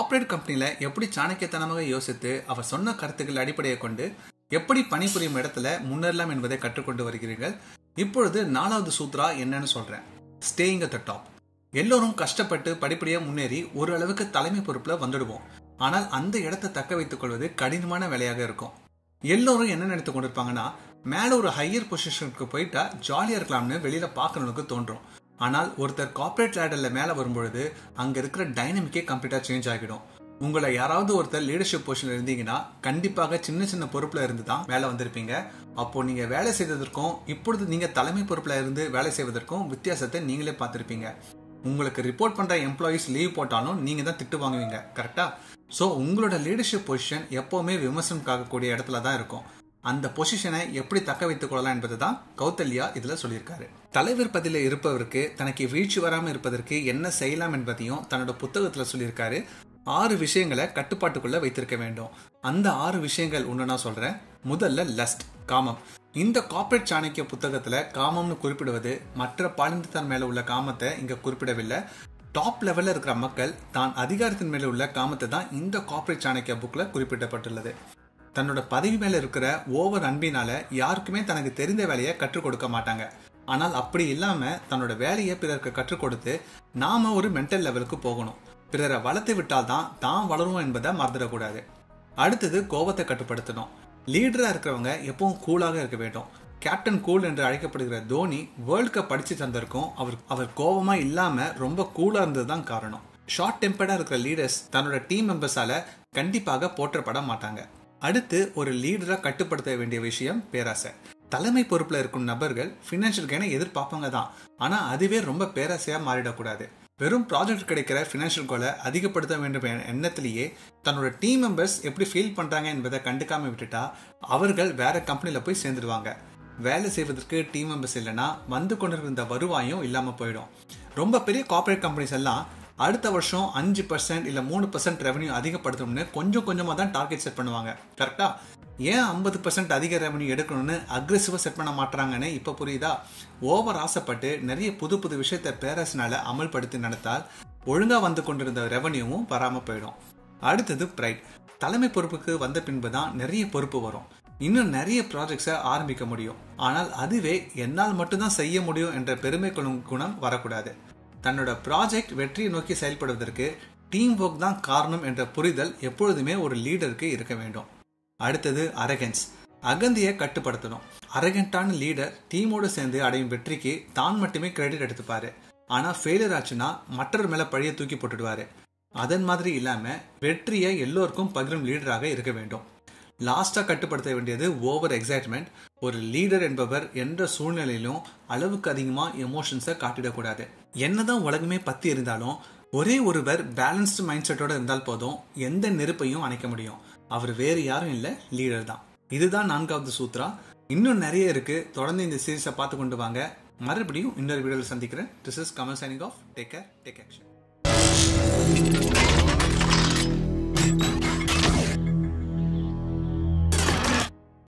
corporate கம்பெனில எப்படி சாணக்கியத்தனமாக யோசித்து அவர் சொன்ன கருத்துக்கள் அடிப்படையை கொண்டு எப்படி பணிபுரியும் இடத்துல முன்னேறலாம் என்பதை கற்றுக்கொண்டு வருகிறீர்கள் இப்பொழுது நாலாவது சூத்ரா என்னன்னு சொல்றேன் ஸ்டேயிங் அட் த டாப் எல்லோரும் கஷ்டப்பட்டு படிப்படியா முன்னேறி ஒரு அளவுக்கு தலைமை பொறுப்புல வந்துடுவோம் ஆனால் அந்த இடத்தை தக்க வைத்துக் கொள்வது கடினமான வேலையாக இருக்கும் எல்லோரும் என்ன நினைத்து கொண்டிருப்பாங்கன்னா மேல ஒரு ஹையர் பொசிஷனுக்கு போயிட்டா ஜாலியா இருக்கலாம்னு வெளியில பாக்குறவனுக்கு தோன்றும் ஆனால் ஒருத்தர் கார்ப்பரேட் லேடர்ல மேல வரும்பொழுது அங்க இருக்கிற டைனமிக்கே கம்ப்ளீட்டா சேஞ்ச் ஆகிடும் உங்களை யாராவது ஒருத்தர் லீடர்ஷிப் பொசிஷன்ல இருந்தீங்கன்னா கண்டிப்பாக சின்ன சின்ன பொறுப்புல இருந்து தான் மேல வந்திருப்பீங்க அப்போ நீங்க வேலை செய்ததற்கும் இப்பொழுது நீங்க தலைமை பொறுப்புல இருந்து வேலை செய்வதற்கும் வித்தியாசத்தை நீங்களே பார்த்திருப்பீங்க உங்களுக்கு ரிப்போர்ட் பண்ற எம்ப்ளாயிஸ் லீவ் போட்டாலும் நீங்க தான் திட்டு வாங்குவீங்க கரெக்டா ஸோ உங்களோட லீடர்ஷிப் பொசிஷன் எப்பவுமே விமர்சனம் காக்கக்கூடிய இடத்துல தான் இருக்கும் அந்த பொசிஷனை எப்படி தக்க வைத்துக் கொள்ளலாம் என்பது தான் கௌதல்யா இதுல சொல்லியிருக்காரு தலைவர் பதில இருப்பவருக்கு தனக்கு வீழ்ச்சி வராமல் இருப்பதற்கு என்ன செய்யலாம் என்பதையும் தன்னோட புத்தகத்துல சொல்லியிருக்காரு ஆறு விஷயங்களை கட்டுப்பாட்டுக்குள்ள வைத்திருக்க வேண்டும் அந்த ஆறு விஷயங்கள் ஒன்று நான் சொல்றேன் முதல்ல லஸ்ட் காமம் இந்த கார்ப்பரேட் சாணக்கிய புத்தகத்துல காமம்னு குறிப்பிடுவது மற்ற பாலினத்தின் மேல உள்ள காமத்தை இங்க குறிப்பிடவில்லை டாப் லெவல்ல இருக்கிற மக்கள் தான் அதிகாரத்தின் மேல உள்ள காமத்தை தான் இந்த கார்ப்பரேட் சாணக்கிய புக்ல குறிப்பிடப்பட்டுள்ளது தன்னோட பதவி மேல இருக்கிற ஓவர் அன்பினால யாருக்குமே தனக்கு தெரிந்த வேலையை கற்றுக் கொடுக்க மாட்டாங்க ஆனால் அப்படி இல்லாம தன்னோட வேலையை பிறருக்கு கற்றுக் கொடுத்து நாம ஒரு மென்டல் லெவலுக்கு போகணும் பிறரை வளர்த்து விட்டால் தான் தான் வளருவோம் என்பதை மறந்துடக்கூடாது அடுத்தது கோபத்தை கட்டுப்படுத்தணும் லீடரா இருக்கிறவங்க எப்பவும் கூலாக இருக்க வேண்டும் கேப்டன் கூல் என்று அழைக்கப்படுகிற தோனி வேர்ல்ட் கப் படிச்சு தந்திருக்கும் அவர் அவர் கோபமா இல்லாம ரொம்ப கூலா இருந்தது தான் காரணம் ஷார்ட் டெம்பர்டா இருக்கிற லீடர்ஸ் தன்னோட டீம் மெம்பர்ஸால கண்டிப்பாக போற்றப்பட மாட்டாங்க அடுத்து ஒரு லீடரா கட்டுப்படுத்த வேண்டிய விஷயம் பேராசை தலைமை பொறுப்புல இருக்கும் நபர்கள் பினான்சியல் கெயினை எதிர்பார்ப்பாங்க தான் ஆனா அதுவே ரொம்ப பேராசையா மாறிடக்கூடாது வெறும் ப்ராஜெக்ட் கிடைக்கிற ஃபினான்ஷியல் கோலை அதிகப்படுத்த வேண்டும் என்ற எண்ணத்திலேயே தன்னோட டீம் மெம்பர்ஸ் எப்படி ஃபீல் பண்றாங்க என்பதை கண்டுக்காம விட்டுட்டா அவர்கள் வேற கம்பெனில போய் சேர்ந்துருவாங்க வேலை செய்வதற்கு டீம் மெம்பர்ஸ் இல்லைன்னா வந்து கொண்டிருந்த வருவாயும் இல்லாம போயிடும் ரொம்ப பெரிய கார்ப்பரேட் கம்பெனிஸ் எல்லாம் அடுத்த வருஷம் அஞ்சு பர்சன்ட் இல்ல மூணு பர்சன்ட் ரெவன்யூ அதிகப்படுத்தணும்னு கொஞ்சம் கொஞ்சமா தான் டார்கெட் செட் பண்ணுவாங்க கரெக்டா ஏன் ஐம்பது பர்சன்ட் அதிக ரெவன்யூ எடுக்கணும்னு அக்ரெசிவா செட் பண்ண மாட்டாங்கன்னு இப்ப புரியுதா ஓவர் ஆசைப்பட்டு நிறைய புது புது விஷயத்த பேரஸ்னால அமல்படுத்தி நடத்தால் ஒழுங்கா வந்து கொண்டிருந்த ரெவன்யூவும் வராம போயிடும் அடுத்தது பிரைட் தலைமை பொறுப்புக்கு வந்த பின்பு தான் நிறைய பொறுப்பு வரும் இன்னும் நிறைய ப்ராஜெக்ட்ஸை ஆரம்பிக்க முடியும் ஆனால் அதுவே என்னால் மட்டும்தான் செய்ய முடியும் என்ற பெருமை கொள்ளும் குணம் வரக்கூடாது தன்னோட ப்ராஜெக்ட் வெற்றியை நோக்கி செயல்படுவதற்கு டீம் ஒர்க் தான் காரணம் என்ற புரிதல் எப்பொழுதுமே ஒரு லீடருக்கு இருக்க வேண்டும் அடுத்தது அரகன்ஸ் அகந்தியை கட்டுப்படுத்தணும் அரகண்டான லீடர் டீமோடு சேர்ந்து அடையும் வெற்றிக்கு தான் மட்டுமே கிரெடிட் எடுத்துப்பாரு ஆனா ஃபெயிலியர் ஆச்சுன்னா மற்றவர் மேல பழிய தூக்கி போட்டுடுவாரு அதன் மாதிரி இல்லாம வெற்றியை எல்லோருக்கும் பகிரும் லீடராக இருக்க வேண்டும் லாஸ்டா கட்டுப்படுத்த வேண்டியது ஓவர் எக்ஸைட்மெண்ட் ஒரு லீடர் என்பவர் எந்த சூழ்நிலையிலும் அளவுக்கு அதிகமா எமோஷன்ஸை காட்டிடக்கூடாது என்னதான் உலகமே பத்தி இருந்தாலும் ஒரே ஒருவர் பேலன்ஸ்டு மைண்ட் செட்டோட இருந்தால் போதும் எந்த நெருப்பையும் அணைக்க முடியும் அவர் வேறு யாரும் இல்ல லீடர் தான் இதுதான் நான்காவது சூத்ரா இன்னும் நிறைய இருக்கு தொடர்ந்து இந்த சீரீஸை பார்த்து கொண்டு வாங்க மறுபடியும் இன்னொரு வீடியோவில் சந்திக்கிறேன் this is Kamal signing off take care take action